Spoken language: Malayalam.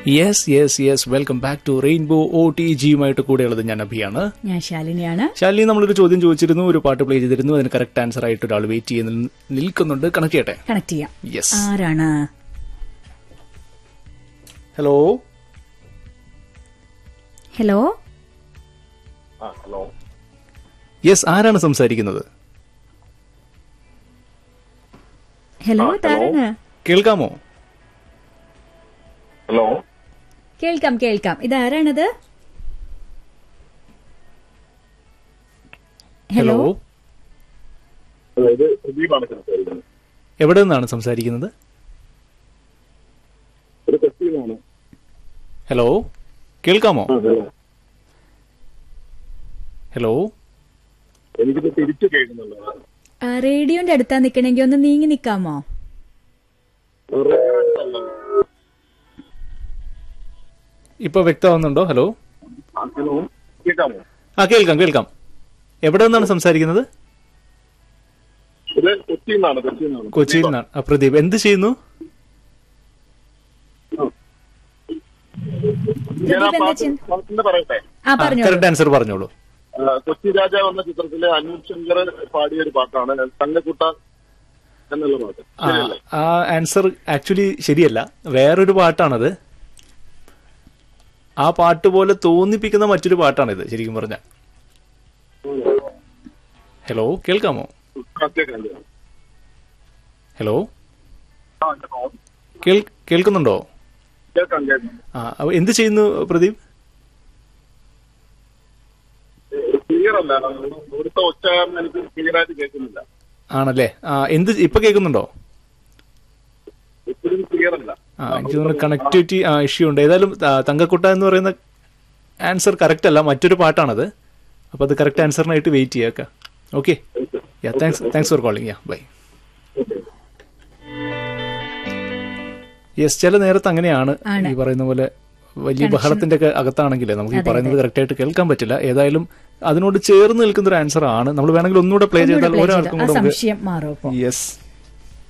Yes yes yes welcome back to rainbow O T ജിയുമായിട്ട് കൂടെയുള്ളത് ഞാൻ അഭിയാണ് ഞാൻ ശാലിനിയാണ് ശാലിനി നമ്മളൊരു ചോദ്യം ചോദിച്ചിരുന്നു ഒരു പാട്ട് പ്ലേ ചെയ്തിരുന്നു അതിന് കറക്റ്റ് ആൻസർ ആയിട്ട് ഒരാൾ വെയിറ്റ് ചെയ്യുന്ന നിൽക്കുന്നുണ്ട് കണക്ട് ചെയ്യട്ടെ കണക്ട് ചെയ്യാം യെസ് ആരാണ് ഹലോ ഹലോ ആ ഹലോ യെസ് ആരാണ് സംസാരിക്കുന്നത് ഹലോ ആ, ഇതാരാണ് കേൾക്കാമോ ഹലോ കേൾക്കാം കേൾക്കാം ഇതാരാണത് ഹലോ അതായത് പ്രദീപാണ് സംസാരിക്കുന്നത് എവിടെ നിന്നാണ് സംസാരിക്കുന്നത് ഒരു കൊച്ചിയിലാണ് ഹലോ കേൾക്കാമോ ആ ഹലോ ഹലോ എനിക്കിത് തിരിച്ചു കേൾക്കുന്നുണ്ട് ആ, റേഡിയോന്റെ അടുത്താ നിക്കണെങ്കി ഒന്ന് നീങ്ങി നിക്കാമോ റേഡിയോ അടുത്തല്ലല്ലോ. ഇപ്പൊ വ്യക്തമാവുന്നുണ്ടോ ഹലോ ആ, ഹലോ കേൾക്കാമോ ആ കേൾക്കാം കേൾക്കാം എവിടെ നിന്നാണ് സംസാരിക്കുന്നത് ഇത് കൊച്ചിയിൽ നിന്നാണ് കൊച്ചിയിൽ നിന്നാണ് കൊച്ചിയിൽ നിന്നാണ് ആ, പ്രദീപ് എന്ത് ചെയ്യുന്നു ഞാൻ ആ പ്രദീപ് എന്താ പാട്ട് ചെയ്യുന്നത്? പാട്ടിന്റെ പറയട്ടെ ആ പറഞ്ഞോളൂ കറക്റ്റ് ആൻസർ പറഞ്ഞോളൂ ആ, കൊച്ചി രാജാവ് എന്ന ചിത്രത്തിലെ അനൂപ് ശങ്കർ പാടിയ ഒരു പാട്ടാണ് തങ്കക്കുട്ട എന്നുള്ള പാട്ട് ആ, ശരിയല്ലേ? ആ ആൻസർ ആക്ച്വലി ശരിയല്ല വേറൊരു പാട്ടാണത് ആ പാട്ട് പോലെ തോന്നിപ്പിക്കുന്ന മറ്റൊരു പാട്ടാണിത് ശരിക്കും പറഞ്ഞ ഹലോ കേൾക്കാമോ ആ, കേൾക്കാം, കേൾക്കാം. ഹലോ ആ, ഹലോ. കേൾ കേൾക്കുന്നുണ്ടോ കേൾക്കാം കേൾക്കാം ആ അപ്പൊ എന്ത് ചെയ്യുന്നു പ്രദീപ് ക്ലിയർ അല്ല ഇവിടുത്തെ ഒച്ച കാരണം എനിക്ക് ക്ലിയർ ആയിട്ട് കേൾക്കുന്നില്ല ആണല്ലേ ആ എന്ത് ഇപ്പൊ കേൾക്കുന്നുണ്ടോ ഇപ്പോഴും ക്ലിയർ അല്ല ആ എനിക്ക് തോന്നുന്നു കണക്ടിവിറ്റി ആ ഇഷ്യൂ ഉണ്ട് ഏതായാലും ആ, തങ്കക്കുട്ട എന്ന് പറയുന്ന ആൻസർ കറക്റ്റ് അല്ല മറ്റൊരു പാട്ടാണത് അപ്പൊ അത് കറക്റ്റ് ആൻസറിനായിട്ട് വെയിറ്റ് ചെയ്യാക്ക okay yeah thanks thanks for calling yeah bye yes ചില നേരത്ത് അങ്ങനെയാണ് ആണ്. ഈ പറയുന്ന പോലെ വലിയ ബഹളത്തിന്റെ ഒക്കെ അകത്താണെങ്കിൽ നമുക്ക് ഈ അതെ, പറയുന്നത് കറക്റ്റ് ആയിട്ട് കേൾക്കാൻ പറ്റില്ല ഏതായാലും അതിനോട് ചേർന്ന് നിൽക്കുന്ന ഒരു ആൻസർ ആണ് നമ്മൾ വേണമെങ്കിൽ ഒന്നുകൂടെ പ്ലേ ഒന്നുകൂടെ ചെയ്താൽ play ചെയ്തോ. ഒരാൾക്കും ആ കൂടെ നമുക്ക് സംശയം മാറും അപ്പൊ യെസ്